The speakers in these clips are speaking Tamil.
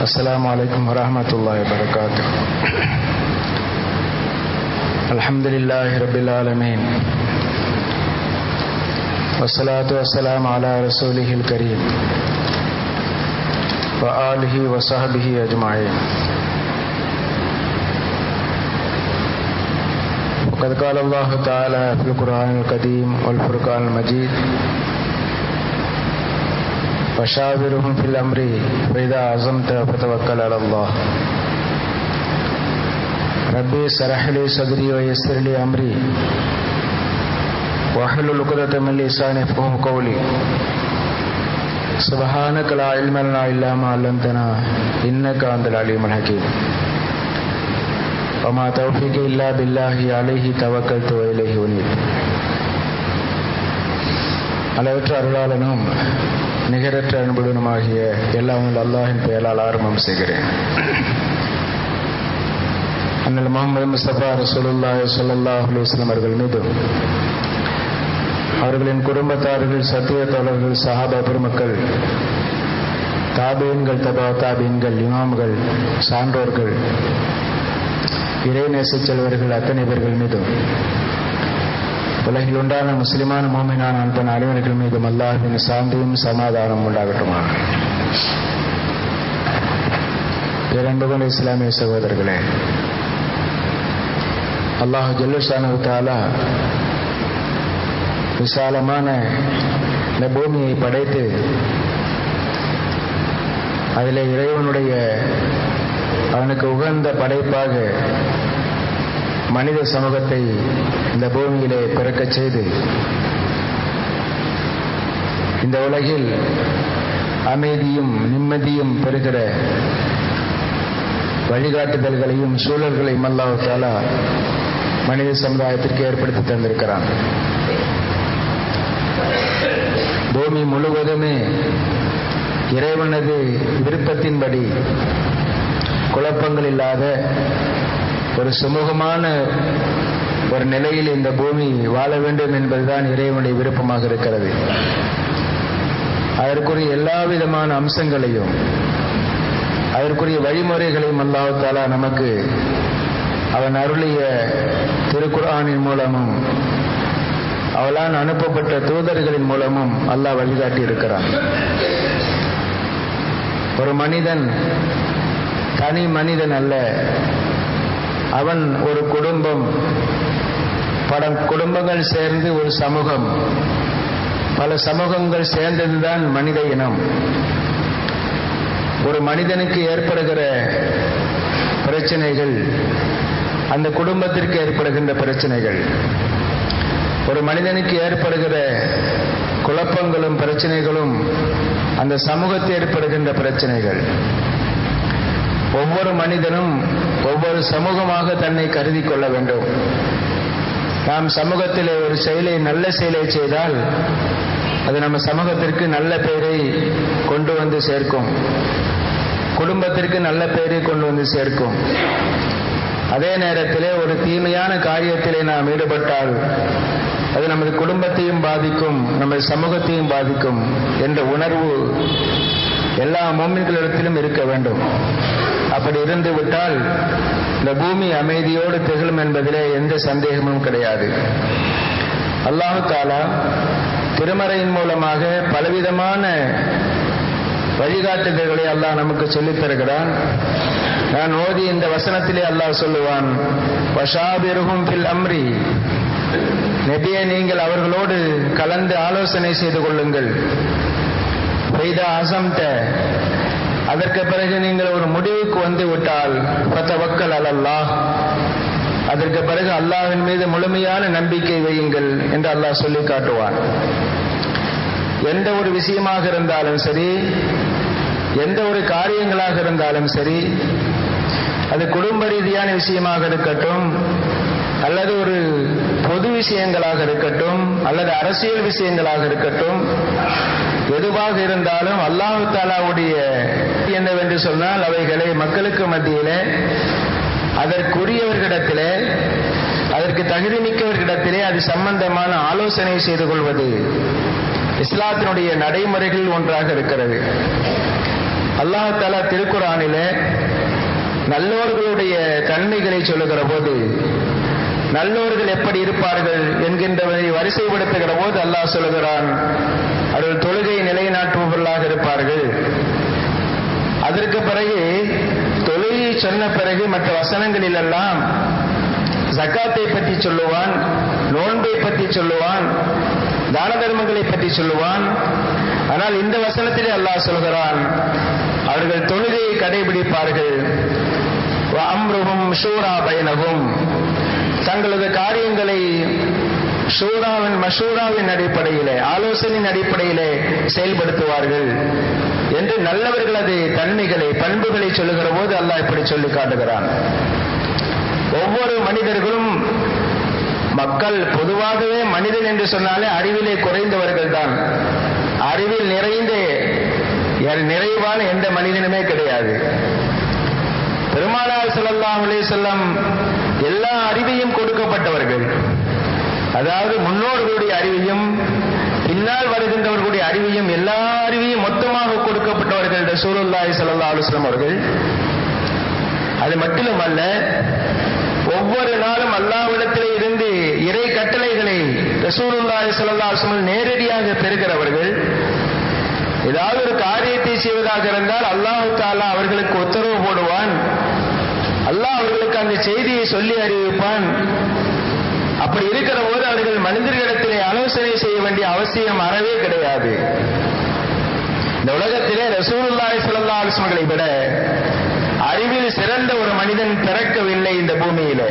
السلام عليكم ورحمة الله وبركاته الحمد لله رب العالمين والصلاة والسلام على رسوله الكريم وآله وصحبه أجمعين وقد قال الله تعالى في القرآن القديم والفرقان المجيد وشاورهم في الأمر فإذا عزمت فتوكل على الله ربي اشرح لي صدري ويسر لي أمري واحلل عقدة من لساني يفقهوا قولي سبحانك لا علم لنا إلا ما علمتنا إنك أنت العليم الحكيم وما توفيقي إلا بالله عليه توكلت وإليه أنيب அளவற்ற அருளாளனும் நிகரற்ற அன்புடனுமாகிய எல்லாம் அல்லாஹின் பெயரால் ஆரம்பம் செய்கிறேன் அண்ணல் முகமது முஸ்தபா ரசூலுல்லாஹ் ஸல்லல்லாஹு அலைஹி வஸல்லம் அவர்கள் மீதும் அவர்களின் குடும்பத்தார்கள் சத்திய தோழர்கள் சஹாபா பெருமக்கள் தாபீன்கள் தபா தாபீன்கள் இமாம்கள் சான்றோர்கள் இறைநேச செல்வர்கள் அத்தனை பேர்கள் மீதும் உலகில் உண்டான முஸ்லிமான மோமினான அன்பன் அனைவர்கள் மீதும் அல்லாஹின் சாந்தியும் சமாதானம் உண்டாகட்டுமா பேரன்புகள் இஸ்லாமிய சகோதரர்களே அல்லாஹ் ஜல்லுஷானு தாலா விசாலமான இந்த பூமியை படைத்து அதில் இறைவனுடைய அவனுக்கு உகந்த படைப்பாக மனித சமூகத்தை இந்த பூமியிலே பிறக்கச் செய்து இந்த உலகில் அமைதியும் நிம்மதியும் பெறுகிற வழிகாட்டுதல்களையும் சூழல்களையும் அல்லாஹாலா மனித சமுதாயத்திற்கு ஏற்படுத்தி தந்திருக்கிறான் பூமி முழுவதுமே இறைவனது விருப்பத்தின்படி குழப்பங்கள் இல்லாத ஒரு சுமூகமான ஒரு நிலையில் இந்த பூமி வாழ வேண்டும் என்பதுதான் இறைவனுடைய விருப்பமாக இருக்கிறது அதற்குரிய எல்லா விதமான அம்சங்களையும் அதற்குரிய வழிமுறைகளையும் அல்லாஹாலா நமக்கு அவன் அருளிய திருக்குறானின் மூலமும் அவளால் அனுப்பப்பட்ட தூதர்களின் மூலமும் அல்லாஹ் வழிகாட்டி இருக்கிறான் ஒரு மனிதன் தனி மனிதன் அல்ல அவன் ஒரு குடும்பம் பல குடும்பங்கள் சேர்ந்து ஒரு சமூகம் பல சமூகங்கள் சேர்ந்ததுதான் மனித இனம் ஒரு மனிதனுக்கு ஏற்படுகிற பிரச்சனைகள் அந்த குடும்பத்திற்கு ஏற்படுகின்ற பிரச்சனைகள் ஒரு மனிதனுக்கு ஏற்படுகிற குழப்பங்களும் பிரச்சனைகளும் அந்த சமூகத்தில் ஏற்படுகின்ற பிரச்சனைகள் ஒவ்வொரு மனிதனும் ஒவ்வொரு சமூகமாக தன்னை கருதி கொள்ள வேண்டும் நாம் சமூகத்தில் ஒரு செயலை நல்ல செயலை செய்தால் அது நம்ம சமூகத்திற்கு நல்ல பெயரை கொண்டு வந்து சேர்க்கும் குடும்பத்திற்கு நல்ல பெயரை கொண்டு வந்து சேர்க்கும் அதே நேரத்திலே ஒரு தீமையான காரியத்திலே நாம் ஈடுபட்டால் அது நமது குடும்பத்தையும் பாதிக்கும் நமது சமூகத்தையும் பாதிக்கும் என்ற உணர்வு எல்லா மோமின்களிடத்திலும் இருக்க வேண்டும் அப்படி இருந்து விட்டால் இந்த பூமி அமைதியோடு திகழும் என்பதிலே எந்த சந்தேகமும் கிடையாது அல்லாஹு தாலா திருமறையின் மூலமாக பலவிதமான வழிகாட்டுதல்களை அல்லாஹ் நமக்கு சொல்லித் தருகிறான் நான் ஓதி இந்த வசனத்திலே அல்லாஹ் சொல்லுவான் வஷாபிருகும் ஃபில் அம்ரி நெபியை நீங்கள் அவர்களோடு கலந்து ஆலோசனை செய்து கொள்ளுங்கள் பெய்தா அசம்த அதற்கு பிறகு நீங்கள் ஒரு முடிவுக்கு வந்து விட்டால் பத்தவக்கல் அலல்லாஹ் அதற்கு பிறகு அல்லாஹின் மீது முழுமையான நம்பிக்கை வையுங்கள் என்று அல்லாஹ் சொல்லி காட்டுவான் எந்த ஒரு விஷயமாக இருந்தாலும் சரி எந்த ஒரு காரியங்களாக இருந்தாலும் சரி அது குடும்ப ரீதியான விஷயமாக இருக்கட்டும் அல்லது ஒரு பொது விஷயங்களாக இருக்கட்டும் அல்லது அரசியல் விஷயங்களாக இருக்கட்டும் எதுவாக இருந்தாலும் அல்லாஹு தாலாவுடைய என்னவென்று சொன்னால் அவைகளை மக்களுக்கு மத்தியிலே அதற்குரியவர்களிடத்திலே அதற்கு தகுதி மிக்கவர்களிடத்திலே அது சம்பந்தமான ஆலோசனை செய்து கொள்வது இஸ்லாத்தினுடைய நடைமுறைகள் ஒன்றாக இருக்கிறது அல்லாஹாலா திருக்குறானிலே நல்லோர்களுடைய தன்மைகளை சொல்லுகிற போது நல்லோர்கள் எப்படி இருப்பார்கள் என்கின்றவரை வரிசைப்படுத்துகிற போது அல்லாஹ் சொல்லுகிறான் அவர்கள் தொழுகை நிலைநாட்டுபவர்களாக இருப்பார்கள் அதற்கு பிறகு தொழுகை சொன்ன பிறகு மற்ற வசனங்களில் எல்லாம் ஜக்காத்தை பற்றி சொல்லுவான் நோன்பை பற்றி சொல்லுவான் தான தர்மங்களை பற்றி சொல்லுவான் ஆனால் இந்த வசனத்திலே அல்லாஹ் சொல்கிறான் அவர்கள் தொழுகையை கடைபிடிப்பார்கள் அம்ருகும் ஷூரா பயனகும் தங்களது காரியங்களை ஷூராவின் மஷூராவின் அடிப்படையிலே ஆலோசனையின் அடிப்படையிலே செயல்படுத்துவார்கள் என்று நல்லவர்களது தன்மைகளை பண்புகளை சொல்லுகிற போது அல்லாஹ் இப்படி சொல்லி காட்டுகிறான் ஒவ்வொரு மனிதர்களும் மக்கள் பொதுவாகவே மனிதன் என்று சொன்னாலே அறிவிலே குறைந்தவர்கள் தான் அறிவில் நிறைந்த நிறைவான எந்த மனிதனுமே கிடையாது பெருமானார் ஸல்லல்லாஹு அலைஹி வஸல்லம் எல்லா அறிவையும் கொடுக்கப்பட்டவர்கள் அதாவது முன்னோர்களுடைய அறிவையும் பின்னால் வருகின்றவர்களுடைய அறிவையும் எல்லா அறிவையும் மொத்தமாக கொடுக்கப்பட்டவர்கள் ரசூலுல்லாஹி ஸல்லல்லாஹு அலைஹி வஸல்லம் அவர்கள் அது மட்டுமல்ல ஒவ்வொரு நாளும் அல்லாஹ்விடத்திலே இருந்து இறை கட்டளைகளை ரசூலுல்லாஹி ஸல்லல்லாஹு அலைஹி வஸல்லம் நேரடியாக பெறுகிறவர்கள் ஏதாவது ஒரு காரியத்தை செய்வதாக இருந்தால் அல்லாஹு தாலா அவர்களுக்கு உத்தரவு போடுவான் அல்லாஹ் அவர்களுக்கு அந்த செய்தியை சொல்லி அறிவிப்பான் அப்படி இருக்கிற போது அவர்கள் மனிதர்களிடத்திலே ஆலோசனை செய்ய வேண்டிய அவசியம் அறவே கிடையாது இந்த உலகத்திலே ரசூலுல்லாஹி ஸல்லல்லாஹு அலைஹி வஸல்லம் விட அறிவில் சிறந்த ஒரு மனிதன் பிறக்கவில்லை இந்த பூமியிலே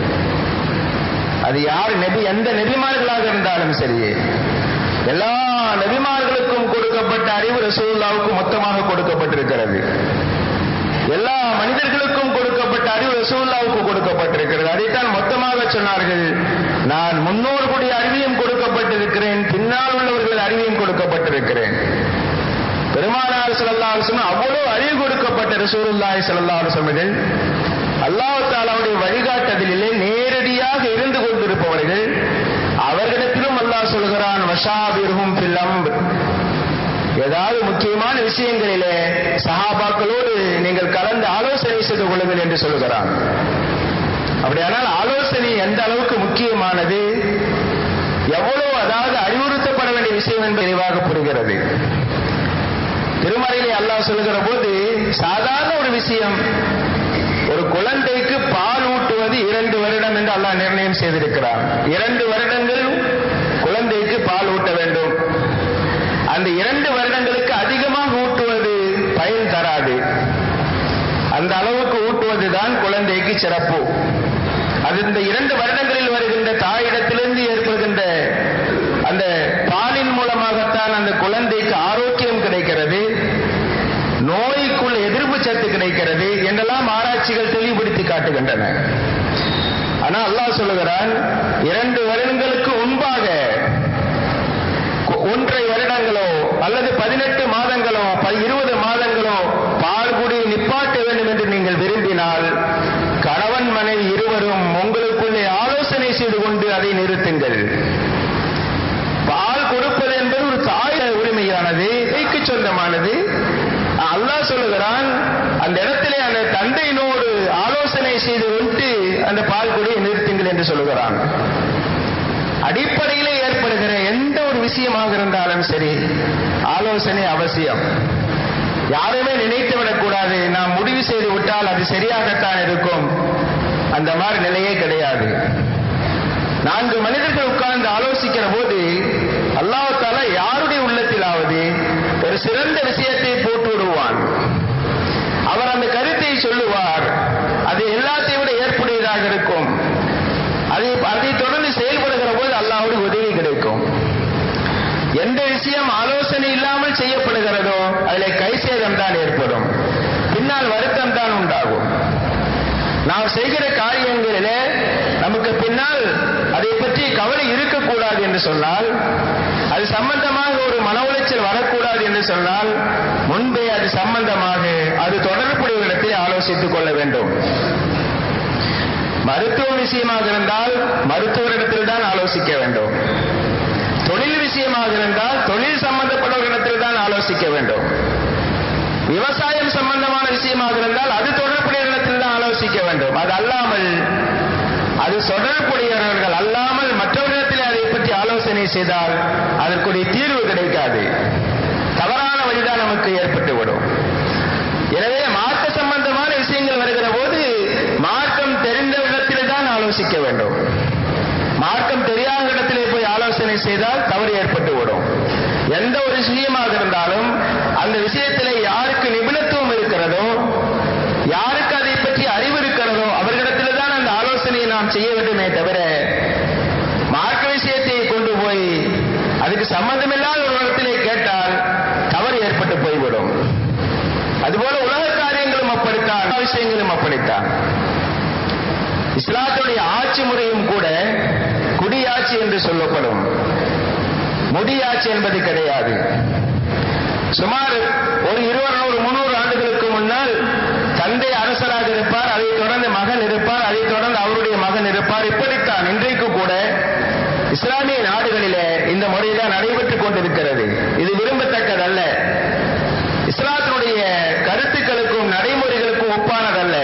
அது யார் நபி எந்த நெபிமார்களாக இருந்தாலும் சரி எல்லா நபிமார்களுக்கும் கொடுக்கப்பட்ட அறிவு ரசூல்லாவுக்கு மொத்தமாக கொடுக்கப்பட்டிருக்கிறது எல்லா மனிதர்களுக்கும் கொடுக்கப்பட்ட அறிவு ரசூல்லாவுக்கு கொடுக்கப்பட்டிருக்கிறது அதைத்தான் மொத்தமாக சொன்னார்கள் நான் முன்னோர்களுடைய அறிவியும் கொடுக்கப்பட்டிருக்கிறேன் பின்னால் உள்ளவர்கள் அறிவியும் கொடுக்கப்பட்டிருக்கிறேன் பெருமானார் ஸல்லல்லாஹு அலைஹி வஸல்லம் அவ்வளவு அறிவு கொடுக்கப்பட்ட ரசூலுல்லாஹி ஸல்லல்லாஹு அலைஹி வஸல்லம் அல்லாஹ் தாலாவுடைய வழிகாட்டுதலிலே நேரடியாக இருந்து கொண்டிருப்பவர்கள் அவர்களிடத்திலும் அல்லாஹ் சொல்கிறான் வஷாபிர்ஹும் ஃபில் அம்ர் ஏதாவது முக்கியமான விஷயங்களிலே சஹாபாக்களோடு நீங்கள் கலந்து ஆலோசனை செய்து கொள்ளுங்கள் என்று சொல்கிறான் அப்படியானால் ஆலோசனை எந்த அளவுக்கு முக்கியமானது எவ்வளவு அதாவது அறிவுறுத்தப்பட வேண்டிய விஷயம் என்பது தெளிவாக புரிகிறது திருமறையிலே அல்லாஹ் சொல்லுகிற போது சாதாரண ஒரு விஷயம் ஒரு குழந்தைக்கு பால் ஊட்டுவது இரண்டு வருடம் என்று அல்லாஹ் நிர்ணயம் செய்திருக்கிறார் இரண்டு வருடங்கள் குழந்தைக்கு பால் ஊட்ட வேண்டும் அந்த இரண்டு வருடங்களுக்கு அதிகமாக ஊட்டுவது பயன் தராது அந்த அளவுக்கு ஊட்டுவதுதான் குழந்தைக்கு சிறப்பு அது இந்த இரண்டு வருடங்களில் வருகின்ற தாயிடத்திலிருந்து ஏற்படுகின்ற அந்த பாலின் மூலமாகத்தான் அந்த குழந்தைக்கு ஆரோக்கியம் கிடைக்கிறது நோய்க்குள் எதிர்ப்பு சத்து கிடைக்கிறது என்றெல்லாம் ஆராய்ச்சிகள் தெளிவுபடுத்தி காட்டுகின்றன ஆனா அல்லாஹ் சொல்லுகிறான் இரண்டு வருடங்களுக்கு முன்பாக ஒன்றை வருடங்களோ அல்லது பதினெட்டு மாதங்களோ இருபது மாதங்களோ பால் குடி நிப்பாட்ட வேண்டும் என்று நீங்கள் விரும்பினால் கணவன் மனைவி இருவரும் உங்களுக்குள்ளே ஆலோசனை செய்து கொண்டு அதை நிறுத்துங்கள் பால் கொடுப்பது என்பது ஒரு தாய் உரிமையானது கைக்கு சொந்தமானது அல்லாஹ் சொல்லுகிறான் அந்த இடத்திலே அந்த தந்தையினோடு ஆலோசனை செய்து கொண்டு அந்த பால் குடியை நிறுத்துங்கள் என்று சொல்லுகிறான் அடிப்படையிலே ஏற்படுகிற எந்த ஒரு விஷயமாக இருந்தாலும் சரி ஆலோசனை அவசியம் யாருமே நினைத்து விடக்கூடாது நாம் முடிவு செய்து விட்டால் அது சரியாகத்தான் இருக்கும் அந்த மாதிரி நிலையே கிடையாது நான்கு மனிதர்கள் உட்கார்ந்து ஆலோசிக்கிற போது அல்லாஹால யாருடைய உள்ளத்திலாவது ஒரு சிறந்த விஷயத்தை போட்டு விடுவான் அவர் அந்த கருத்தை சொல்லுவார் அது எல்லாத்தையும் விட ஏற்புடையதாக இருக்கும் அதை அதை தொடர்ந்து செயல்படுகிற போது அல்லாவுடைய உதவி கிடைக்கும் எந்த விஷயம் ஆலோசனை இல்லாமல் செய்யப்படுகிறதோ அதில் கைசேதம் தான் ஏற்படும் பின்னால் வருத்தம் தான் உண்டாகும் நாம் செய்கிற காரியங்களிலே நமக்கு பின்னால் அதை பற்றி கவலை இருக்கக்கூடாது என்று சொன்னால் அது சம்பந்தமாக ஒரு மன உளைச்சல் வரக்கூடாது என்று சொன்னால் முன்பே அது சம்பந்தமாக அது தொடர்புடைய இடத்தில் ஆலோசித்துக் கொள்ள வேண்டும் மருத்துவ விஷயமாக இருந்தால் மருத்துவரிடத்தில் தான் ஆலோசிக்க வேண்டும் தொழில் விஷயமாக இருந்தால் தொழில் சம்பந்தப்பட்டவர்களிடத்தில் தான் ஆலோசிக்க வேண்டும் விவசாயம் சம்பந்தமான விஷயமாக இருந்தால் அது தொடர்புடைய இடத்தில் தான் ஆலோசிக்க வேண்டும் அது அல்லாமல் அது தொடர்புடையவர்கள் அல்லாமல் மற்றவர்களிடத்தில் அதை பற்றி ஆலோசனை செய்தால் அதற்குரிய தீர்வு கிடைக்காது தவறான வழிதான் நமக்கு ஏற்பட்டுவிடும் எனவே மார்க்க சம்பந்தமான விஷயங்கள் வருகிற போது மார்க்கம் தெரிந்த இடத்தில் தான் ஆலோசிக்க வேண்டும் மார்க்கம் தெரியாத இடத்திலே போய் ஆலோசனை செய்தால் தவறு ஏற்பட்டுவிடும் எந்த ஒரு விஷயமாக இருந்தாலும் அந்த விஷயத்திலே யாருக்கு நிபுணத்துவம் இருக்கிறதோ யாருக்கு அதை பற்றி அறிவு இருக்கிறதோ அவர்களிடத்தில் தான் அந்த ஆலோசனையை நாம் செய்ய வேண்டுமே தவிர மார்க்க விஷயத்தை கொண்டு போய் அதுக்கு சம்பந்தமில்லாத ஒரு இடத்திலே கேட்டால் தவறு ஏற்பட்டு போய்விடும் அதுபோல உலக காரியங்களும் அப்படித்தான் விஷயங்களும் அப்படித்தான் இஸ்லாத்துடைய ஆட்சி முறையும் கூட குடியாட்சி என்று சொல்லப்படும் முடியாட்சி என்பது கிடையாது சுமார் ஒரு இருபது ஒரு முன்னூறு ஆண்டுகளுக்கு முன்னால் தந்தை அரசராக இருப்பார் அதைத் தொடர்ந்து மகன் இருப்பார் அதைத் தொடர்ந்து அவருடைய மகன் இருப்பார் இப்படித்தான் இன்றைக்கு கூட இஸ்லாமிய நாடுகளிலே இந்த முறைதான் நடைபெற்றுக் கொண்டிருக்கிறது இது விரும்பத்தக்கதல்ல இஸ்லாத்தினுடைய கருத்துக்களுக்கும் நடைமுறைகளுக்கும் ஒப்பானதல்ல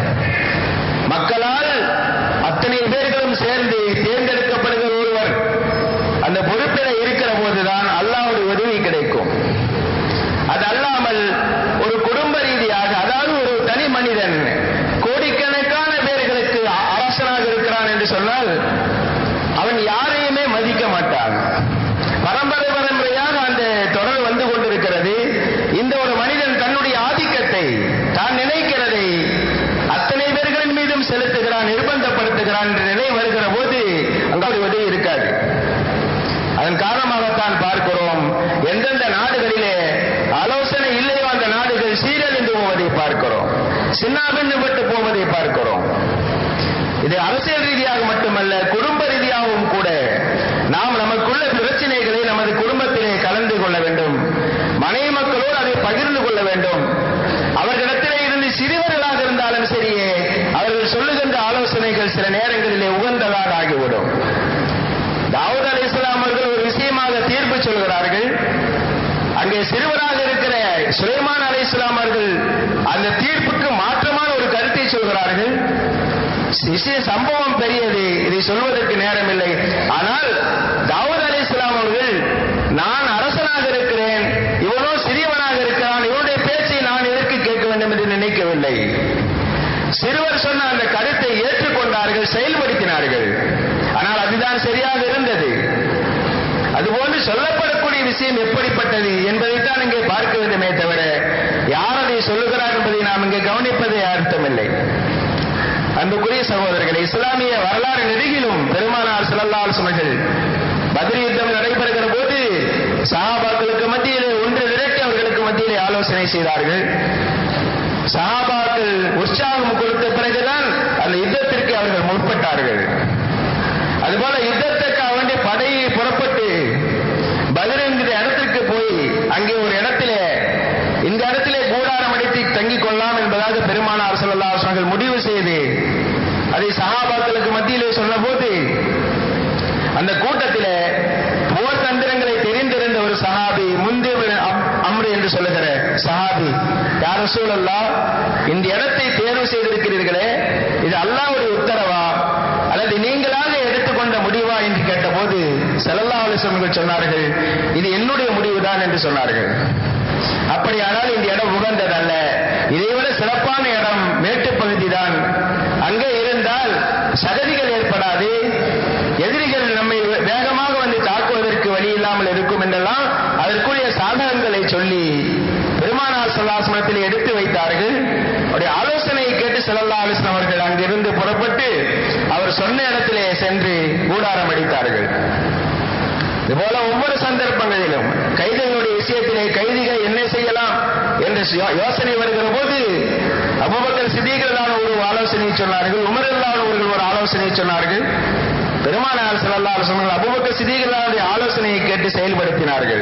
மக்களால் அத்தனை பேர்களும் சேர்ந்து தேர்ந்தெடுக்கப்படுகிற ஒருவர் அந்த பொறுப்பில் இருக்கிற போதுதான் அல்லாவுடைய உதவி கிடைக்கும் அது அல்லாமல் ஒரு குடும்ப ரீதியாக அதாவது ஒரு தனி மனிதன் கோடிக்கணக்கான பேர்களுக்கு அரசனாக இருக்கிறான் என்று சொன்னால் அவன் யாரையுமே மதிக்க மாட்டான் பரம்பரை பரம்பரையாக அந்த தொடர் வந்து கொண்டிருக்கிறது இந்த ஒரு மனிதன் தன்னுடைய ஆதிக்கத்தை தான் நினைக்கிறதை அத்தனை பேர்களின் மீதும் செலுத்துகிறான் நிர்பந்தப்படுத்துகிறான் என்ற நிலை வருகிற போது அங்கு ஒரு உதவி இருக்காது அதன் காரணமாகத்தான் பார்க்கிறோம் எந்தெந்த நாடுகளிலே ஆலோசனை இல்லையோ அந்த நாடுகள் சீரழிந்து போவதை பார்க்கிறோம் சின்னாபின்னப்பட்டு போவதை பார்க்கிறோம் இது அரசியல் ரீதியாக மட்டுமல்ல குடும்ப ரீதியாகவும் கூட நாம் நமக்குள்ள பிரச்சனைகளை நமது குடும்பத்திலே கலந்து கொள்ள வேண்டும் மனைவி மக்களோடு அதை பகிர்ந்து கொள்ள வேண்டும் அவர்களிடத்திலே இருந்து சிறியவர்களாக இருந்தாலும் சரியே அவர்கள் சொல்லுகின்ற ஆலோசனைகள் சில நேரங்களிலே உகந்ததாக ஆகிவிடும் தாவூத் அலி இஸ்லாம் அவர்கள் ஒரு விஷயமாக தீர்ப்பு சொல்கிறார்கள் அங்கே சிறுவராக இருக்கிற சுலைமான் அலி இஸ்லாம் அவர்கள் அந்த தீர்ப்புக்கு மாற்றமான ஒரு கருத்தை சொல்கிறார்கள் விஷய சம்பவம் பெரியது இதை சொல்வதற்கு நேரம் இல்லை ஆனால் தாவூத் அலி இஸ்லாம் அவர்கள் நான் அரசனாக இருக்கிறேன் இவனோ சிறியவனாக இருக்கிறான் இவனுடைய பேச்சை நான் எதற்கு கேட்க வேண்டும் என்று நினைக்கவில்லை சிறுவர் சொன்ன அந்த கருத்தை ஏற்றுக்கொண்டார்கள் செயல்படுத்தினார்கள் ஆனால் அதுதான் சரியாக இருந்தது அதுபோன்று சொல்லப்படக்கூடிய விஷயம் எப்படிப்பட்டது என்பதைத்தான் இங்கே பார்க்க வேண்டுமே தவிர யார் அதை சொல்லுகிறார் என்பதை நாம் இங்கே கவனிப்பதே அர்த்தமில்லை அன்புக்குரிய சகோதரர்கள் இஸ்லாமிய வரலாறு நெருகிலும் பெருமானார் சிலல்லால் சுமைகள் பதில் யுத்தம் நடைபெறுகிற போது சஹாபாக்களுக்கு மத்தியிலே ஒன்று திரட்டி அவர்களுக்கு மத்தியிலே ஆலோசனை செய்தார்கள் சஹாபாக்கள் உற்சாகம் கொடுத்த பிறகுதான் அந்த யுத்தத்திற்கு அவர்கள் முற்பட்டார்கள் அதுபோல யுத்தத்துக்காக வேண்டிய படையை புறப்பட்டு பதில் என்கிற இடத்திற்கு போய் அங்கே ஒரு இடத்திலே இந்த இடத்திலே கூடாரம் அடித்து தங்கிக் கொள்ளலாம் என்பதாக பெருமானார் ஸல்லல்லாஹு அலைஹி வஸல்லம் முடிவு செய்து அதை சஹாபாக்களுக்கு மத்தியிலே சொன்னபோது அந்த கூட்டத்திலே போர் தந்திரங்களை தெரிந்திருந்த ஒரு சஹாபி முந்திய அம்ரு என்று சொல்லுகிற சஹாபி யார் ரசூலல்லா இந்த இடத்தை தேர்வு செய்திருக்கிறீர்களே இது அல்லாஹ்வுடைய உத்தரவா அல்லது நீங்களாக எடுத்துக்கொண்ட முடிவா என்று கேட்டபோது ஸல்லல்லாஹு அலைஹி வஸல்லம் சொன்னார்கள் இது என்னுடைய முடிவுதான் என்று சொன்னார்கள் அப்படியானால் இந்த இடம் உகந்ததல்ல இதைவிட சிறப்பான இடம் மேட்டுப்பகுதி தான் அங்கே இருந்தால் சகதிகள் ஏற்படாது எதிரிகள் நம்மை வேகமாக வந்து தாக்குவதற்கு வழி இல்லாமல் இருக்கும் என்றெல்லாம் அதற்குரிய சாதகங்களை சொல்லி பெருமானார் சல்லாசனத்தில் எடுத்து வைத்தார்கள் அவருடைய ஆலோசனையை கேட்டு செல்லல்லா அலிஸ்லாம் அவர்கள் அங்கிருந்து புறப்பட்டு அவர் சொன்ன இடத்திலே சென்று கூடாரம் அடித்தார்கள் இதுபோல ஒவ்வொரு சந்தர்ப்பங்களிலும் கைதிகளுடைய விஷயத்திலே கைதிகள் என்ன செய்யலாம் என்று யோசனை வருகிற போது அபுபக்கர் சித்திகளான ஒரு ஆலோசனை சொன்னார்கள் உமரல்லான அவர்கள் ஒரு ஆலோசனை சொன்னார்கள் பெருமானார் செல்லல்லா சொன்னார்கள் அபுபக்கர் சித்திகளானுடைய ஆலோசனையை கேட்டு செயல்படுத்தினார்கள்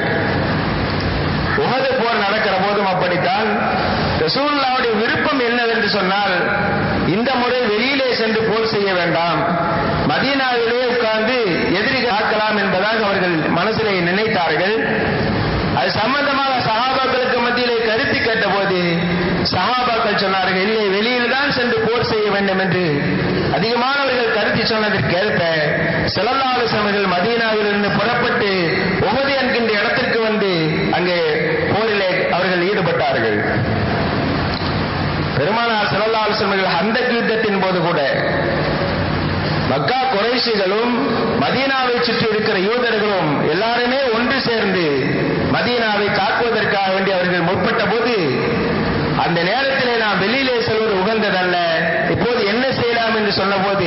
உகது போர் நடக்கிற போதும் அப்படித்தான் ரசூல்லாவுடைய விருப்பம் என்னவென்று சொன்னால் இந்த முறை வெளியிலே சென்று போர் செய்ய வேண்டாம் மதீனாவிலே உட்கார்ந்து எதிரிகள் ஆக்கலாம் என்பதாக அவர்கள் மனசிலே நினைத்தார்கள் அது சம்பந்தமாக சகாபாக்களுக்கு மத்தியிலே கருத்து கேட்டபோது சொன்னார்கள் இல்லை வெளியில் தான் சென்று போர் செய்ய வேண்டும் என்று அதிகமானவர்கள் கருத்து சொன்னதற்கேற்ப செலல்லாலு சமர்கள் மதீனாவிலிருந்து புறப்பட்டு உமது என்கின்ற இடத்திற்கு வந்து அங்கே போரிலே அவர்கள் ஈடுபட்டார்கள் பெருமானார் செலல்லாலு சமர்கள் அந்த யுத்தத்தின் போது கூட மக்கா குறைசிகளும் மதீனாவை சுற்றி இருக்கிற யூதர்களும் எல்லாருமே ஒன்று சேர்ந்து மதீனாவை காக்குவதற்காக வேண்டி அவர்கள் முற்பட்ட போது அந்த நேரத்திலே நாம் வெளியிலே செல்வது உகந்ததல்ல இப்போது என்ன செய்யலாம் என்று சொன்னபோது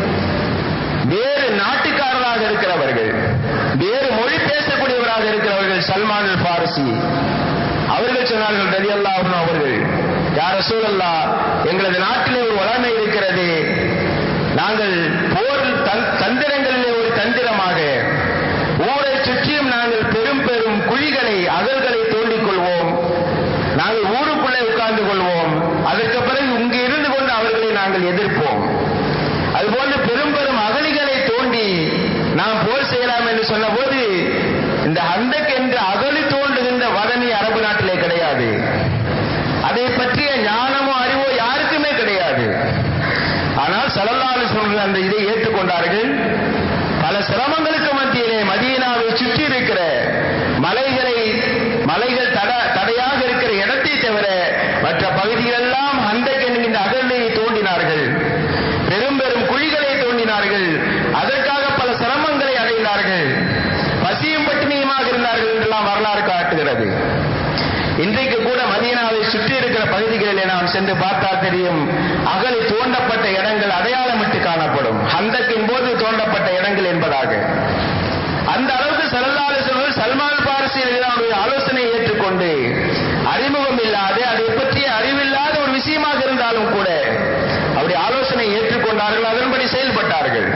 வேறு நாட்டுக்காரராக இருக்கிறவர்கள் வேறு மொழி பேசக்கூடியவராக இருக்கிறவர்கள் சல்மான் அல் பாரசி அவர்கள் சொன்னார்கள் ரதி அல்லாஹும் அவர்கள் யார சூழல்லா எங்களது நாட்டிலே ஒரு வளமை இருக்கிறது நாங்கள் போர் தந்திரங்களிலே ஒரு தந்திரமாக ஊரை சுற்றியும் நாங்கள் பெரும் பெரும் குழிகளை அகல்களை தோண்டிக் கொள்வோம் நாங்கள் ஊருக்குள்ளே உட்கார்ந்து கொள்வோம் அதற்கு பிறகு இங்கு இருந்து கொண்டு அவர்களை நாங்கள் எதிர்ப்போம் அதுபோன்று பெரும் பெரும் அகலிகளை தோண்டி நாம் போர் செய்யலாம் என்று சொன்னபோது இந்த ஹந்தக் என்ற அகலி தோண்டுகின்ற வதனி அரபு நாட்டிலே கிடையாது அதை பற்றிய ஞானமோ அறிவோ யாருக்குமே கிடையாது ஆனால் சலல்லாலு சொல்ற அந்த இதை ஏற்றுக்கொண்டார்கள் பல சிரமங்களுக்கு மத்தியிலே மதீனாவை சுற்றி இருக்கிற மலைகளை மலைகள் தட தடையாக இருக்கிற இடத்தை தவிர மற்ற பகுதிகளெல்லாம் அந்த என்கின்ற அகலையை தோண்டினார்கள் பெரும் பெரும் குழிகளை தோண்டினார்கள் அதற்காக பல சிரமங்களை அடைந்தார்கள் பசியும் பட்டினியுமாக இருந்தார்கள் என்றெல்லாம் வரலாறு காட்டுகிறது இன்றைக்கு கூட மதீனாவை சுற்றி இருக்கிற பகுதிகளிலே நாம் சென்று பார்த்தால் தெரியும் அகலி தோண்டப்பட்ட இடங்கள் அடையாளமிட்டு காணப்படும் ஹந்தக்கின் போது தோண்டப்பட்ட இடங்கள் என்பதாக அந்த அளவுக்கு சல்லாலேஸ்வரர்கள் சல்மான் பாரசியர்களுடைய ஆலோசனையை ஏற்றுக்கொண்டு அறிமுகம் இல்லாத அதை பற்றிய அறிவில்லாத ஒரு விஷயமாக இருந்தாலும் கூட அவருடைய ஆலோசனை ஏற்றுக்கொண்டார்கள் அதன்படி செயல்பட்டார்கள்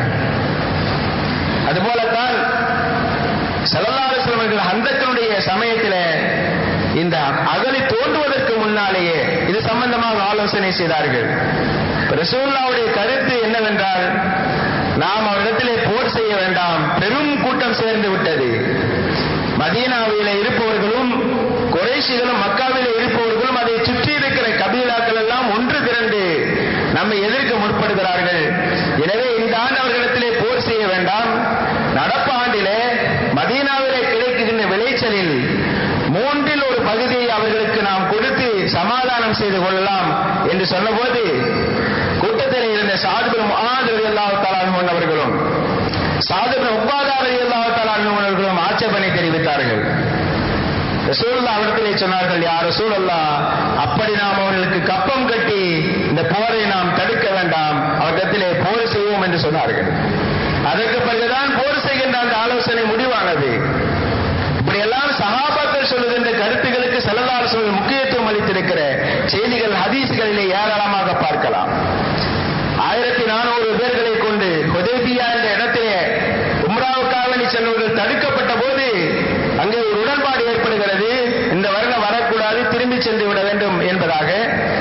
அதுபோலத்தான் செலல்லாலேஸ்வரர்கள் ஹந்தக்கனுடைய சமயத்தில் இந்த அகலி தோன்றுவதற்கு முன்னாலேயே இது சம்பந்தமாக ஆலோசனை செய்தார்கள் ரசூல்லாவுடைய கருத்து என்னவென்றால் நாம் அவரிடத்திலே போர் செய்ய வேண்டாம் பெரும் கூட்டம் சேர்ந்து விட்டது மதீனாவில இருப்பவர்களும் குறைசிகளும் மக்காவில இருப்பவர்களும் அதை சுற்றி இருக்கிற கபீலாக்கள் எல்லாம் ஒன்று திரண்டு நம்மை எதிர்க்க முற்படுகிறார்கள் எனவே இந்த ஆண்டு அவர்களிடத்திலே போர் செய்ய வேண்டாம் நடப்பு ஆண்டிலே மதீனாவிலே கிடைக்கின்ற விளைச்சலில் மூன்றில் ஒரு பகுதியை அவர்களுக்கு நாம் கொடுத்து சமாதானம் செய்து கொள்ளலாம் என்று சொன்னபோது கூட்டத்தில் இருந்த சாதுபின் மகாதிரி அல்லாஹ் தலான் அவர்களும் சாதுபின் உப்பாதாரி அல்லாஹ் தலான் அவர்களும் ஆட்சேபனை தெரிவித்தார்கள் ரசூல்லா அவர்களை சொன்னார்கள் யார் ரசூலல்லா அப்படி நாம் அவர்களுக்கு கப்பம் கட்டி இந்த போரை நாம் தடுக்க வேண்டாம் அவரிடத்திலே போர் செய்வோம் என்று சொன்னார்கள் அதற்கு பிறகுதான் போர் செய்கின்ற அந்த ஆலோசனை முடிவானது இப்படியெல்லாம் சகாபாக்கள் சொல்லுகின்ற கருத்துகளுக்கு செல்லலாசர்கள் முக்கியத்துவம் அளித்திருக்கிற செய்திகள் ஹதீஸ்களிலே ஏராளமாக பார்க்கலாம் ஆயிரத்தி நானூறு பேர்களை கொண்டு ஹொதேபியா என்ற இடத்திலே உம்ராவுக்காக சென்றவர்கள் தடுக்கப்பட்ட போது அங்கே ஒரு உடன்பாடு ஏற்படுகிறது இந்த வருடம் வரக்கூடாது திரும்பி சென்று விட வேண்டும் என்பதாக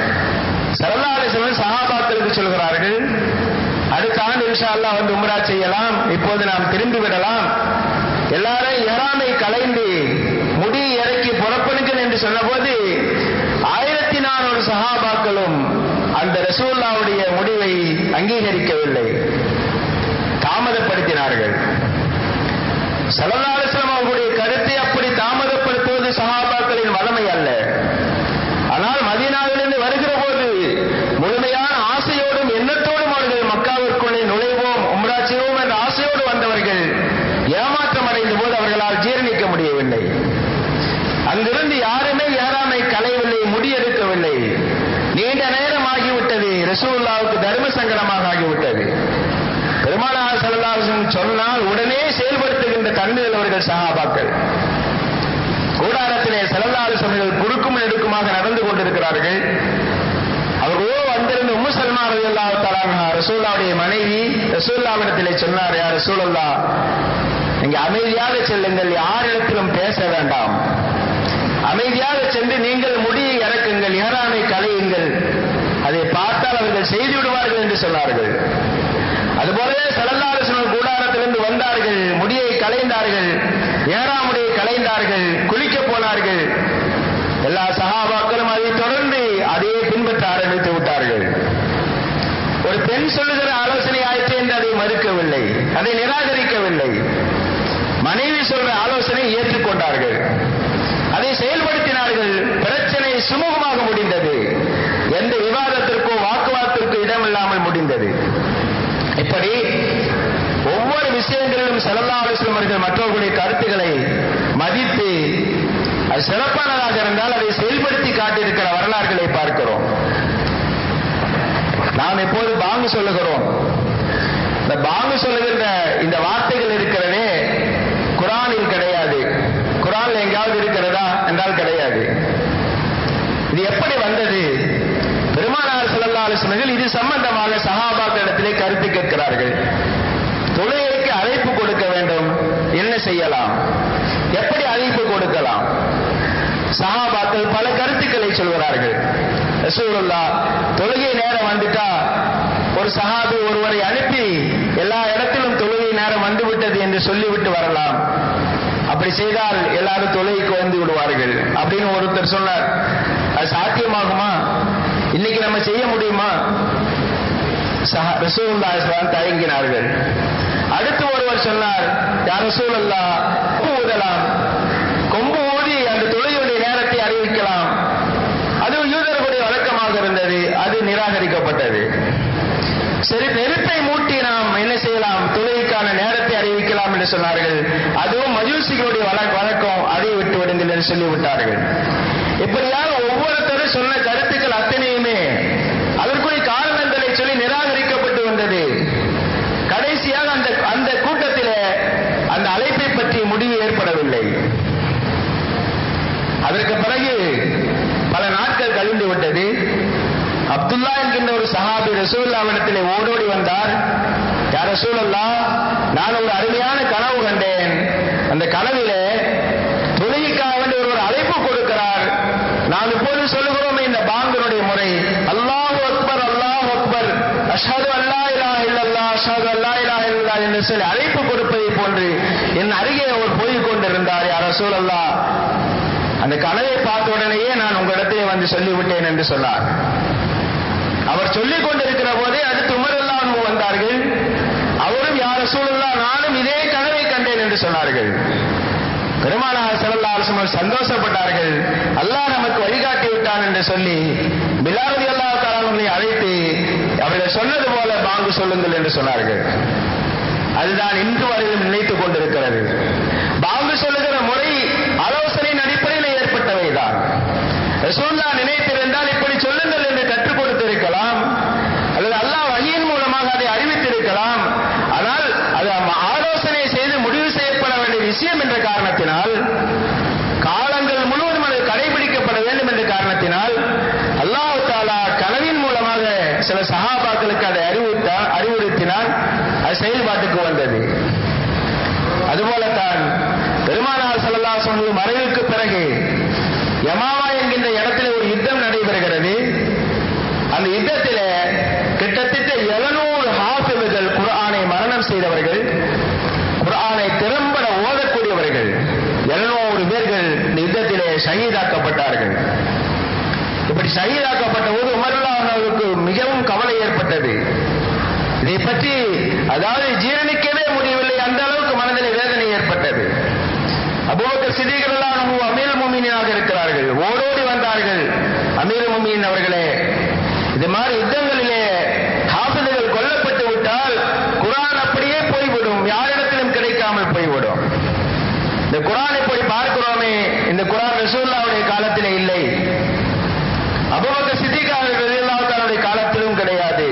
சரலாலேசவன் சகாபாக்களுக்கு சொல்கிறார்கள் அடுத்த ஆண்டு இன்ஷா அல்லா வந்து உம்ரா செய்யலாம் இப்போது நாம் திரும்பி விடலாம் எல்லாரும் எறாமை கலைந்து முடி இறக்கி புறப்படுங்கள் என்று சொன்னபோது ஆயிரத்தி நானூறு சகாபாக்களும் அந்த ரசூல்லாவுடைய முடிவை அங்கீகரிக்கவில்லை தாமதப்படுத்தினார்கள் சலல்லாஸ்லாம் அவர்களுடைய கருத்தை அப்படி தாமதப்படுத்துவது சகாபாக்களின் வளமை அல்ல ஆனால் மதீனாவிலிருந்து வருகிற போது முழுமையான ஆசையோடும் எண்ணத்தோடும் அவர்கள் மக்காவிற்குள்ளே நுழைவோம் உம்ரா செய்வோம் என்ற ஆசையோடு வந்தவர்கள் ஏமாற்றம் அடைந்த போது அவர்களால் ஜீரணிக்க முடியவில்லை அங்கிருந்து யாருமே ஏறாமை கலையவில்லை முடியெடுக்கவில்லை நீண்ட நேரம் ஆகிவிட்டது ரசூல்லாவுக்கு தர்ம சங்கடமாக ஆகிவிட்டது பெருமானார் சல்லாசன் சொன்னால் உடனே செயல்படுத்துகின்ற தன்மையில் அவர்கள் சகாபாக்கள் கூடாரத்திலே செலல்லாசர்கள் குறுக்கும் நெடுக்குமாக நடந்து கொண்டிருக்கிறார்கள் அவர்களோ வந்திருந்த உம்மு சல்மா ரலியல்லா தலாங்க ரசூல்லாவுடைய மனைவி ரசூல்லாவிடத்திலே சொன்னார் யார் ரசூலல்லா நீங்க அமைதியாக செல்லுங்கள் யாரிடத்திலும் பேச வேண்டாம் அமைதியாக சென்று நீங்கள் முடியை இறக்குங்கள் ஏறாமை கலையுங்கள் அதை பார்த்தால் அவர்கள் செய்து விடுவார்கள் என்று சொன்னார்கள் அதுபோலவே சலல்லாரசனர் கூடாரத்திலிருந்து வந்தார்கள் முடியை கலைந்தார்கள் ஏறாமுடியை கலைந்தார்கள் குளிக்க போனார்கள் எல்லா சகாபாக்களும் அதை தொடர்ந்து அதையே பின்பற்ற முடிந்தது இப்படி ஒவ்வொரு விஷயங்களிலும் செல்லல்லா அலிஸ்லம் அவர்கள் மற்றவர்களுடைய கருத்துக்களை மதித்து அது சிறப்பானதாக இருந்தால் அதை செயல்படுத்தி காட்டியிருக்கிற வரலாறுகளை பார்க்கிறோம் நாம் எப்போது பாங்கு சொல்லுகிறோம் இந்த பாங்கு சொல்லுகின்ற இந்த வார்த்தைகள் இருக்கிறதே குரானில் கிடையாது குரான்ல எங்கேயாவது இருக்கிறதா என்றால் கிடையாது இது எப்படி வந்தது பெருமானார் செல்லல்லா அலிஸ்லர்கள் இது சம்பந்தமாக சஹாபாக்களிடத்திலே கருத்து கேட்கிறார்கள் தொழுகைக்கு அழைப்பு கொடுக்க வேண்டும் என்ன செய்யலாம் எப்படி அழைப்பு கொடுக்கலாம் சஹாபாக்கள் பல கருத்துக்களை சொல்கிறார்கள் ரசூலுல்லா தொழுகை நேரம் வந்துட்டா ஒரு சஹாபி ஒருவரை அனுப்பி எல்லா இடத்திலும் தொழுகை நேரம் வந்துவிட்டது என்று சொல்லிவிட்டு வரலாம் அப்படி செய்தால் எல்லாரும் தொழுகைக்கு வந்து விடுவார்கள் அப்படின்னு ஒருத்தர் சொன்னார் அது சாத்தியமாகுமா இன்னைக்கு நம்ம செய்ய முடியுமா ரசூல்லா தயங்கினார்கள் அடுத்து ஒருவர் சொன்னார் யார் ரசூலல்லா ஊதலாம் கொம்பு ஊதி அந்த தொழுகையுடைய நேரத்தை அறிவிக்கலாம் அது யூதர்களுடைய வழக்கமாக இருந்தது அது நிராகரிக்கப்பட்டது சரி நெருப்பை மூட்டி நாம் என்ன செய்யலாம் தொழுகைக்கான நேரத்தை அறிவிக்கலாம் என்று சொன்னார்கள் அதுவும் மஜூசிகளுடைய வழக்கம் அதை விட்டு விடுங்கள் என்று சொல்லிவிட்டார்கள் இப்படியாக ஒவ்வொருத்தரும் சொன்ன கருத்துக்கள் அத்தனையுமே அதற்குரிய காரணங்களை சொல்லி நிராகரிக்கப்பட்டு வந்தது கடைசியாக அந்த அந்த கூட்டத்தில் அந்த அழைப்பை பற்றி முடிவு ஏற்படவில்லை அதற்கு பிறகு பல நாட்கள் கழிந்து விட்டது அப்துல்லா என்கின்ற ஒரு சஹாபி ரசூல்லாவிடத்திலே ஓடோடி வந்தார் யார் ரசூலல்லா நான் ஒரு அருமையான கனவு கண்டேன் அந்த கனவிலே தொழுகைக்காக வேண்டிய ஒருவர் அழைப்பு கொடுக்கிறார் நாம் இப்போது சொல்லுகிறோமே இந்த பாங்கனுடைய முறை அல்லாஹு அக்பர் அல்லாஹு அக்பர் அஷாது அல்லா இலா இல்லல்லா அஷாது அல்லா இலா இல்லா என்று சொல்லி அழைப்பு கொடுப்பதை போன்று என் அருகே அவர் போய் கொண்டிருந்தார் யார் ரசூலல்லா அந்த கனவை பார்த்த உடனேயே நான் உங்களிடத்திலே வந்து சொல்லிவிட்டேன் என்று சொன்னார் அவர் சொல்லிக் கொண்டிருக்கிற போதே அடுத்து உமரெல்லாம் வந்தார்கள் அவரும் யார் சூழல்லா நானும் இதே கனவை கண்டேன் என்று சொன்னார்கள் பெருமானார் செல்லல்லா அரசு சந்தோஷப்பட்டார்கள் அல்லாஹ் நமக்கு வழிகாட்டி விட்டான் என்று சொல்லி பிலாரதி அல்லா காரங்களை அழைத்து அவர்கள் சொன்னது போல பாங்கு சொல்லுங்கள் என்று சொன்னார்கள் அதுதான் இன்று வரையிலும் நினைத்துக் கொண்டிருக்கிறது பாங்கு சொல்லுகிற முறை ஆலோசனையின் அடிப்படையில் ஏற்பட்டவைதான் ரசூல்லா நினைத்திருந்தால் இப்படி சொல்லுங்கள் என்று கற்றுக் கொடுத்திருக்கலாம் அல்லது அல்லாஹ் வகையின் மூலமாக அதை அறிவித்திருக்கலாம் ஆனால் அது ஆலோசனை செய்து முடிவு செய்யப்பட வேண்டிய விஷயம் என்ற காரணத்தினால் காலங்கள் முழுவதும் அது கடைபிடிக்கப்பட வேண்டும் என்ற காரணத்தினால் அல்லாஹு தாலா கனவின் மூலமாக சில சகாபாக்களுக்கு அதை அறிவுறுத்தால் அறிவுறுத்தினால் அது செயல்பாட்டுக்கு வந்தது அதுபோலத்தான் பெருமானார் சல்லா சொன்னது மறைவுக்கு பிறகு யமாவா என்கின்ற இடத்துல ஒரு யுத்தம் நடைபெறுகிறது அந்த யுத்தத்தில் கிட்டத்தட்ட எழுநூறு ஹாஃபில்கள் குரானை மரணம் செய்தவர்கள் குரானை திறம்பட ஓதக்கூடியவர்கள் எழுநூறு பேர்கள் இந்த யுத்தத்திலே ஷஹீதாக்கப்பட்டார்கள் இப்படி ஷஹீதாக்கப்பட்ட போது உமர்லாவுக்கு மிகவும் கவலை ஏற்பட்டது இதை பற்றி அதாவது ஜீரணிக்கவே முடியவில்லை அந்த அளவுக்கு மனதில் வேதனை ஏற்பட்டது அபுபக்கர் சிதிகளான அமீர் முமீனாக இருக்கிறார்கள் ஓடோடி வந்தார்கள் அமீர் முமீன் அவர்களே இது மாதிரி யுத்தங்களிலே ஹாஃபிதுகள் கொல்லப்பட்டு விட்டால் குரான் அப்படியே போய்விடும் யாரிடத்திலும் கிடைக்காமல் போய்விடும் இந்த குரானை போய் பார்க்கிறோமே இந்த குரான் ரசூல்லாவுடைய காலத்திலே இல்லை அபுபக்கர் சித்திகாவுடைய காலத்திலும் கிடையாது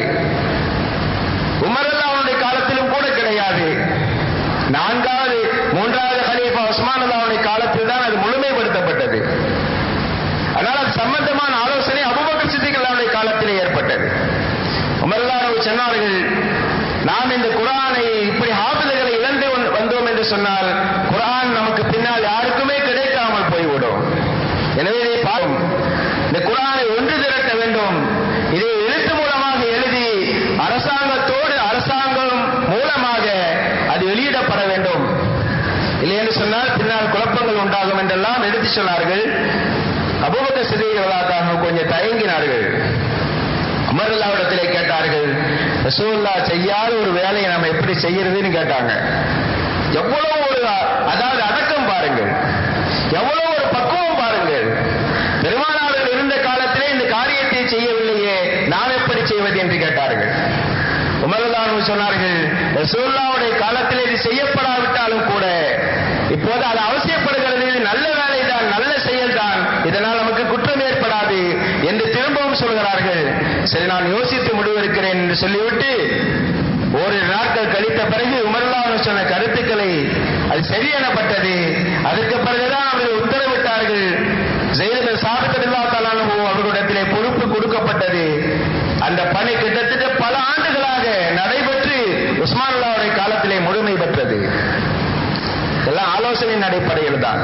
உமரல்லாவுடைய காலத்திலும் கூட கிடையாது நான்காவது மூன்றாவது ஹலீஃபா உஸ்மான் அல்லாவுடைய காலத்தில் தான் அது முழுமைப்படுத்தப்பட்டது அதனால் அது சம்பந்தமான ஆலோசனை அபுபக்கர் சித்திகளாவுடைய காலத்திலே ஏற்பட்டது உமரல்லாரவு சொன்னார்கள் நாம் இந்த குரானை இப்படி ஹாபிதுகளை இழந்து வந்தோம் என்று சொன்னால் குரான் நமக்கு பின்னால் யாருக்குமே கிடைக்காமல் போய்விடும் எனவே இதை பார்க்கும் இந்த குரானை ஒன்று திரட்ட வேண்டும் இதை எழுத்து மூலமாக எழுதி அரசாங்கத்தோடு அரசாங்கம் மூலமாக அது வெளியிடப்பட வேண்டும் இல்லை என்று சொன்னால் பின்னால் குழப்பங்கள் உண்டாகும் என்றெல்லாம் எடுத்து சொன்னார்கள் அபூபக்க சிதைகளாக கொஞ்சம் தயங்கினார்கள் அமர்லாவிடத்திலே கேட்டார்கள் ரசூல்லா செய்யாத ஒரு வேலையை நம்ம எப்படி செய்யறதுன்னு கேட்டாங்க எவ்வளவு ஒரு அதாவது அடக்கம் பாருங்கள் எவ்வளவு ஒரு பக்குவம் பாருங்கள் பெருமானார்கள் இருந்த காலத்திலே இந்த காரியத்தை செய்யவில்லையே நாம் எப்படி செய்வது என்று கேட்டார்கள் ரசூல்லாவுடைய காலத்தில் இது செய்யப்படாவிட்டாலும் கூட இப்போது அது அவசியப்படுகிறது இது நல்ல வேலைதான் நல்ல செயல்தான் இதனால் நமக்கு குற்றம் ஏற்படாது என்று திரும்பவும் சொல்கிறார்கள் சரி நான் யோசித்து முடிவெடுக்கிறேன் என்று சொல்லிவிட்டு ஓரிரு நாட்கள் கழித்த பிறகு உமர்லாவன் சொன்ன கருத்துக்களை அது சரி எனப்பட்டது அதற்கு பிறகுதான் அவர்கள் உத்தரவிட்டார்கள் ஜெயிலர் சாபித்தல்லா தலானு அவர்களிடத்திலே பொறுப்பு கொடுக்கப்பட்டது அந்த பணி கிட்டத்தட்ட பல ஆண்டுகளாக நடைபெற்று உஸ்மானுல்லாவுடைய காலத்திலே முழுமை பெற்றது எல்லாம் ஆலோசனையின் அடிப்படையில் தான்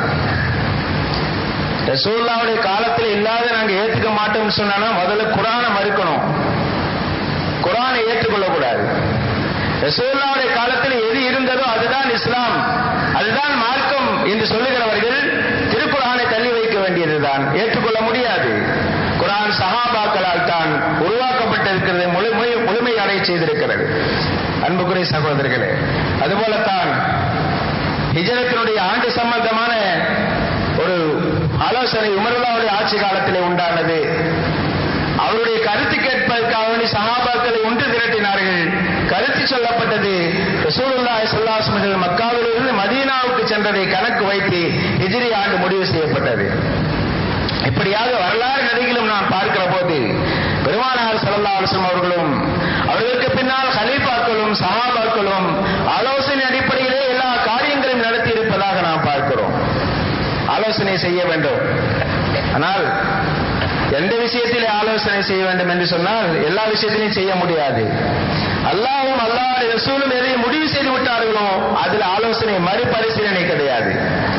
ரசூல்லாவுடைய காலத்தில் இல்லாத நாங்க ஏத்துக்க மாட்டோம்னு சொன்னா முதல்ல குரானை மறுக்கணும் குரானை ஏற்றுக்கொள்ளக்கூடாது ரசூல்லாவுடைய காலத்தில் எது இருந்ததோ அதுதான் இஸ்லாம் அதுதான் மார்க்கம் என்று சொல்லுகிறவர்கள் திருக்குறானை தள்ளி வைக்க வேண்டியதுதான் ஏற்றுக்கொள்ள முடியாது குரான் சஹாபாக்களால் தான் உருவாக்கப்பட்டிருக்கிறது முழுமை முழுமை அடைய செய்திருக்கிறது அன்புக்குரிய சகோதரர்களே அதுபோலத்தான் ஹிஜரத்தினுடைய ஆண்டு சம்பந்தமான ஒரு ஆலோசனை உமருல்லாவுடைய ஆட்சி காலத்திலே உண்டானது அவருடைய கருத்து கேட்பதற்காக வேண்டி சஹாபாக்களை ஒன்று திரட்டினார்கள் கருத்து சொல்லப்பட்டது ரசூலுல்லாஹி ஸல்லல்லாஹு மக்காவிலிருந்து மதீனாவுக்கு சென்றதை கணக்கு வைத்து ஹிஜ்ரி ஆண்டு முடிவு செய்யப்பட்டது இப்படியாக வரலாறு நடிகளும் நான் பார்க்கிற போது பெருமானார் ஸல்லல்லாஹு அலைஹி வஸல்லம் அவர்களும் அவர்களுக்கு பின்னால் ஹலீஃபாக்களும் சஹாபாக்களும் ஆலோசனை அடிப்படையிலே எல்லா காரியங்களையும் நடத்தி இருப்பதாக நாம் பார்க்கிறோம் ஆலோசனை செய்ய வேண்டும் ஆனால் எந்த விஷயத்திலே ஆலோசனை செய்ய வேண்டும் என்று சொன்னால் எல்லா விஷயத்திலையும் செய்ய முடியாது அல்லாவும் அல்லாஹ் ரசூலும் எதை முடிவு செய்து விட்டார்களோ அதில் ஆலோசனை மறுபரிசீலனை கிடையாது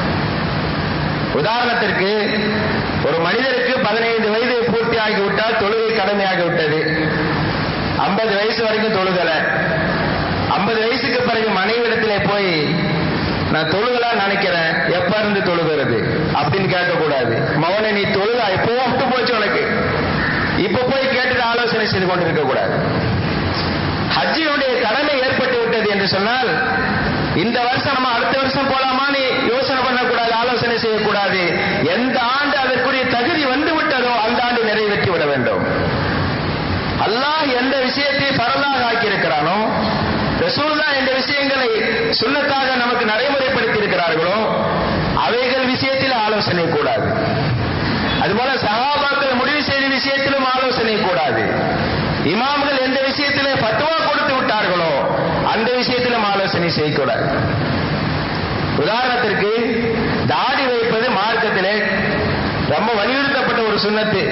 உதாரணத்திற்கு ஒரு மனிதருக்கு பதினைந்து வயது பூர்த்தி ஆகிவிட்டால் தொழுகை கடமையாகி விட்டது ஐம்பது வயசு வரைக்கும் தொழுகல ஐம்பது வயசுக்கு பிறகு மனைவிடத்திலே போய் நான் தொழுகலா நினைக்கிறேன் எப்ப இருந்து தொழுகிறது அப்படின்னு கேட்கக்கூடாது மவனை நீ தொழுகா இப்போ விட்டு போச்சு உனக்கு இப்ப போய் கேட்டுட்டு ஆலோசனை செய்து கொண்டிருக்க கூடாது ஹஜ்ஜினுடைய கடமை ஏற்பட்டு விட்டது என்று சொன்னால் இந்த வருஷம் நம்ம அடுத்த வருஷம் போலாமான்னு யோசனை பண்ணக்கூடாது ஆலோசனை செய்யக்கூடாது எந்த ஆண்டு அதற்குரிய தகுதி வந்து விட்டதோ அந்த ஆண்டு நிறைவேற்றி விட வேண்டும் அல்லாஹ் எந்த விஷயத்தை பரலாக ஆக்கியிருக்கிறானோ ரசூல்லா எந்த விஷயங்களை சுண்ணத்தாக நமக்கு நடைமுறைப்படுத்தி இருக்கிறார்களோ அவைகள் விஷயத்தில் ஆலோசனை கூடாது அதுபோல சகாபாக்கள் முடிவு செய்த விஷயத்திலும் ஆலோசனை கூடாது இமாம்கள் எந்த விஷயத்திலே பத்துவா கொடுத்து விட்டார்களோ அந்த விஷயத்திலும் ஆலோசனை செய்யக்கூடாது உதாரணத்திற்கு தாடி வைப்பது மார்க்கத்திலே ரொம்ப வலியுறுத்தப்பட்ட ஒரு சுண்ணத்து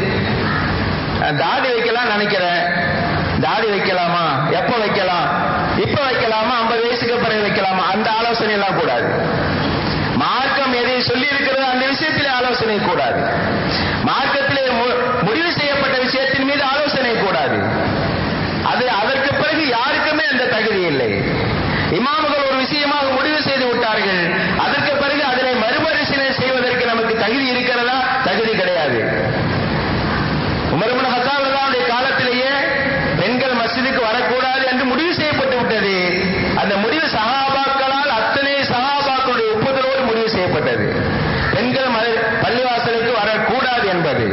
தாடி வைக்கலாம் நினைக்கிறேன் தாடி வைக்கலாமா எப்ப வைக்கலாம் இப்ப வைக்கலாமா ஐம்பது வயசுக்கு பிறகு வைக்கலாமா அந்த ஆலோசனை எல்லாம் கூடாது மார்க்கம் எதை சொல்லி இருக்கிறது அந்த விஷயத்திலே ஆலோசனை கூடாது மார்க்கத்திலே முடிவு செய்யப்பட்ட விஷயத்தின் மீது ஆலோசனை கூடாது அது அதற்கு பிறகு யாருக்குமே அந்த தகுதி இல்லை இமாமுகள் ஒரு விஷயமாக முடிவு செய்து விட்டார்கள் அதற்கு பிறகு அதனை மறுபரிசீலனை செய்வதற்கு நமக்கு தகுதி இருக்கிறதா தகுதி கிடையாது உமர்மன் ஹசாவுடைய காலத்திலேயே பெண்கள் மஸ்ஜிதுக்கு வரக்கூடாது என்று முடிவு செய்யப்பட்டு விட்டது அந்த முடிவு சகாபாக்களால் அத்தனை சகாபாக்களுடைய ஒப்புதலோடு முடிவு செய்யப்பட்டது பெண்கள் பள்ளிவாசலுக்கு வரக்கூடாது என்பது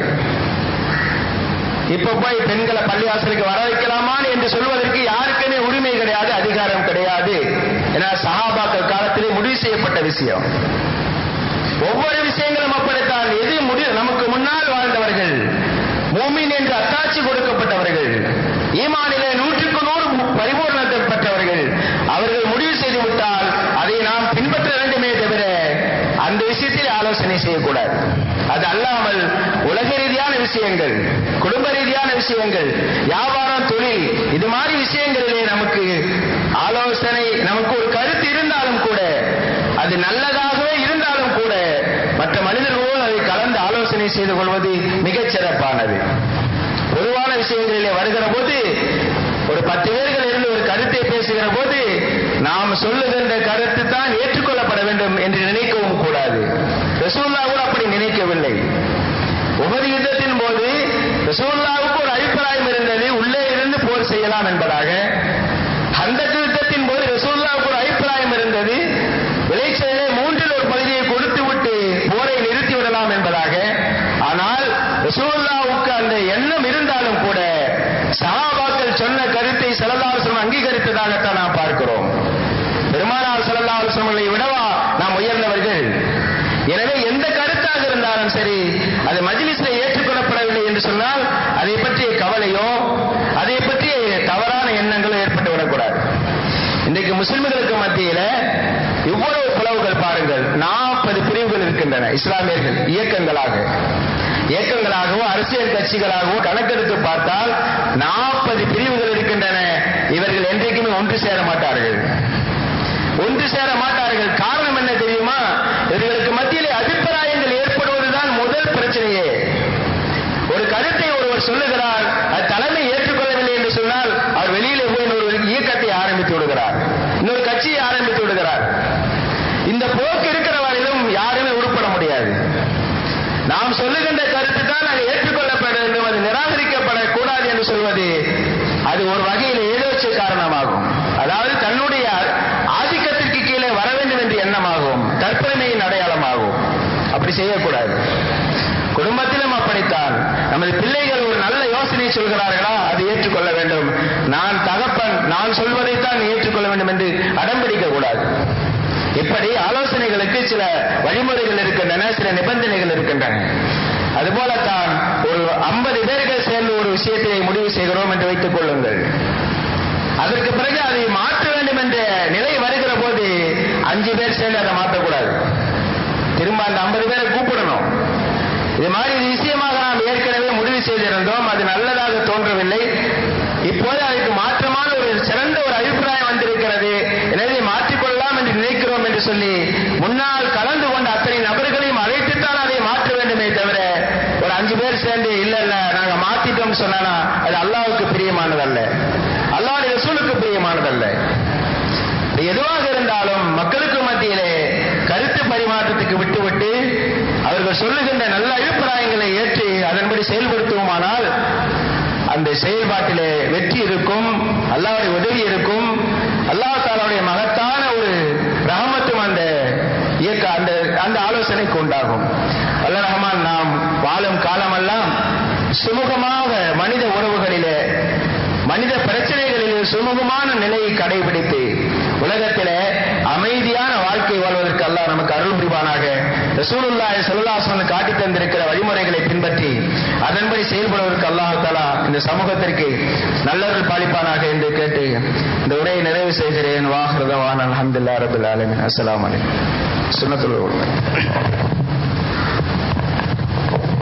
இப்ப போய் பெண்களை பள்ளிவாசலுக்கு வர வைக்கலாமான்னு என்று சொல்வதற்கு யாருக்குமே உரிமை கிடையாது அதிகாரம் கிடையாது ஏன்னா சகாபாக்கள் காலத்திலே முடிவு செய்யப்பட்ட விஷயம் ஒவ்வொரு விஷயங்களும் அப்படித்தான் எது முடிவு நமக்கு முன்னால் வாழ்ந்தவர்கள் மூமின் என்று அத்தாட்சி கொடுக்கப்பட்டவர்கள் ஈமானிலே நூற்றுக்கு நூறு பரிபூர்ணத்தை பெற்றவர்கள் அவர்கள் முடிவு செய்து விட்டால் அதை நாம் பின்பற்ற வேண்டுமே தவிர அந்த விஷயத்தில் ஆலோசனை செய்யக்கூடாது அது அல்லாமல் உலக ரீதியான விஷயங்கள் குடும்ப ரீதியான விஷயங்கள் வியாபாரம் தொழில் இது மாதிரி விஷயங்களிலே நமக்கு ஆலோசனை நமக்கு ஒரு கருத்து இருந்தாலும் கூட அது நல்லதாகவே இருந்தாலும் கூட மற்ற மனிதர்களோடு அதை கலந்து ஆலோசனை செய்து கொள்வது மிகச் சிறப்பானது பொதுவான விஷயங்களிலே வருகிற போது ஒரு பத்து பேர்கள் இருந்து ஒரு கருத்தை பேசுகிற போது நாம் சொல்லுகின்ற கருத்து தான் ஏற்றுக்கொள்ளப்பட வேண்டும் என்று நினைக்கவும் கூடாது ரசூல்லா கூட அப்படி நினைக்கவில்லை உபரி யுத்தத்தின் போது ரசூல்லாவுக்கு ஒரு அபிப்பிராயம் இருந்தது உள்ளே இருந்து போர் செய்யலாம் என்பதாக அந்த யுத்தத்தின் போது ரசூல்லாவுக்கு ஒரு அபிப்பிராயம் இருந்தது விளைச்சலே மூன்றில் ஒரு பகுதியை கொடுத்து விட்டு போரை நிறுத்தி விடலாம் என்பதாக ஆனால் ரசூல்லாவுக்கு அந்த எண்ணம் சொன்ன கருத்தை செலதாசனம் அங்கீகரித்ததாகத்தான் நாம் பார்க்கிறோம் அலுவலங்களை விடவா நாம் உயர்ந்தவர்கள் எனவே எந்த கருத்தாக இருந்தாலும் சரி அது மஜ்லிஸில் ஏற்றுக்கொள்ளப்படவில்லை என்று சொன்னால் அதை பற்றிய கவலையோ அதை பற்றிய தவறான எண்ணங்களோ ஏற்பட்டு விடக்கூடாது இன்றைக்கு முஸ்லிம்களுக்கு மத்தியில இவ்வளவு பிளவுகள் பாருங்கள் நாற்பது பிரிவுகள் இருக்கின்றன இஸ்லாமியர்கள் இயக்கங்களாக இயக்கங்களாகவோ அரசியல் கட்சிகளாகவோ கணக்கெடுத்து பார்த்தால் நாற்பது பிரிவுகள் இருக்கின்றன இவர்கள் என்றைக்குமே ஒன்று சேர மாட்டார்கள் ஒன்று சேர மாட்டார்கள் காரணம் என்ன தெரியுமா இவர்களுக்கு மத்தியிலே அபிப்பிராயங்கள் ஏற்படுவதுதான் முதல் பிரச்சனையே ஒரு கருத்தை ஒருவர் சொல்லுகிறார் அது தலைமை ஏற்றுக்கொள்ளவில்லை என்று சொன்னால் அவர் வெளியிலே போய் ஒரு இயக்கத்தை ஆரம்பித்து விடுகிறார் இன்னொரு கட்சியை ஆரம்பித்து விடுகிறார் இந்த போக்கு இருக்கிற வரையிலும் யாருமே உருப்பட முடியாது நாம் சொல்லுகின்ற கருத்து தான் அது ஏற்றுக்கொள்ளப்பட வேண்டும் அது நிராகரிக்கப்படக்கூடாது என்று சொல்வது அது ஒரு வகையில் ஏதோச்ச காரணமாகும் அதாவது தன்னுடைய ஆதிக்கத்திற்கு கீழே வர வேண்டும் என்று எண்ணமாகும் தற்பெருமையின் அடையாளமாகும் அப்படி செய்யக்கூடாது குடும்பத்திலும் அப்படித்தான் நமது பிள்ளைகள் ஒரு நல்ல யோசனை சொல்கிறார்களா அதை ஏற்றுக்கொள்ள வேண்டும் நான் தகப்பன் நான் சொல்வதைத்தான் ஏற்றுக்கொள்ள வேண்டும் என்று அடம்பிடிக்க கூடாது இப்படி ஆலோசனைகளுக்கு சில வழிமுறைகள் இருக்கின்றன சில நிபந்தனைகள் இருக்கின்றன அதுபோலத்தான் ஒரு ஐம்பது பேர்கள் சேர்ந்து ஒரு விஷயத்தை முடிவு செய்கிறோம் என்று வைத்துக் கொள்ளுங்கள் அதற்கு பிறகு அதை மாற்ற வேண்டும் என்ற நிலை வருகிற போது அஞ்சு பேர் சேர்ந்து அதை மாற்றக்கூடாது திரும்ப அந்த ஐம்பது பேரை கூப்பிடணும் இது மாதிரி விஷயமாக நாம் ஏற்கனவே முடிவு செய்திருந்தோம் அது நல்லதாக தோன்றவில்லை இப்போது அதுக்கு மாற்றமான ஒரு சிறந்த ஒரு அபிப்பிராயம் வந்திருக்கிறது எனவே மாற்றிக்கொள்ளலாம் என்று நினைக்கிறோம் என்று சொல்லி முன்னால் கலந்து கொண்ட அத்தனை நபர்களையும் அழைத்துத்தான் அதை மாற்ற வேண்டுமே தவிர ஒரு அஞ்சு பேர் சேர்ந்து இல்ல இல்ல நாங்க மாத்திட்டோம் சொன்னா அது அல்லாவுக்கு பிரியமானதல்ல அல்லாவுடைய ரசூலுக்கு பிரியமானதல்ல எதுவாக இருந்தாலும் மக்களுக்கு மத்தியிலே கருத்து பரிமாற்றத்துக்கு விட்டுவிட்டு அவர்கள் சொல்லுகின்ற நல்ல அபிப்பிராயங்களை ஏற்று அதன்படி செயல்படுத்துவோமானால் அந்த செயல்பாட்டிலே வெற்றி இருக்கும் அல்லாவுடைய உதவி இருக்கும் அல்லாஹ் தாலாவுடைய மகத்தான ஒரு ரஹமத்தும் அந்த இயக்க அந்த அந்த ஆலோசனைக்கு உண்டாகும் அல்ல ரஹமான் நாம் வாழும் காலமெல்லாம் சுமூகமாக மனித உறவுகளிலே மனித பிரச்சனைகளில் சுமூகமான நிலையை கடைபிடித்து உலகத்திலே அமைதியான வாழ்க்கை வாழ்வதற்கு அல்லாஹ் நமக்கு அருள் புரிவானாக ரசூலுல்லாஹி ஸல்லல்லாஹு காட்டி தந்திருக்கிற வழிமுறைகளை பின்பற்றி அதன்படி செயல்படுவதற்கு அல்லாஹ் தஆலா இந்த சமூகத்திற்கு நல்லவர்கள் பாலிப்பானாக என்று கேட்டு இந்த உரையை நிறைவு செய்கிறேன் வாஹ்ரதவான் அல்ஹம்துலில்லாஹி ரப்பில் ஆலமீன் அஸ்ஸலாமு அலைக்கும் சுன்னத்துல்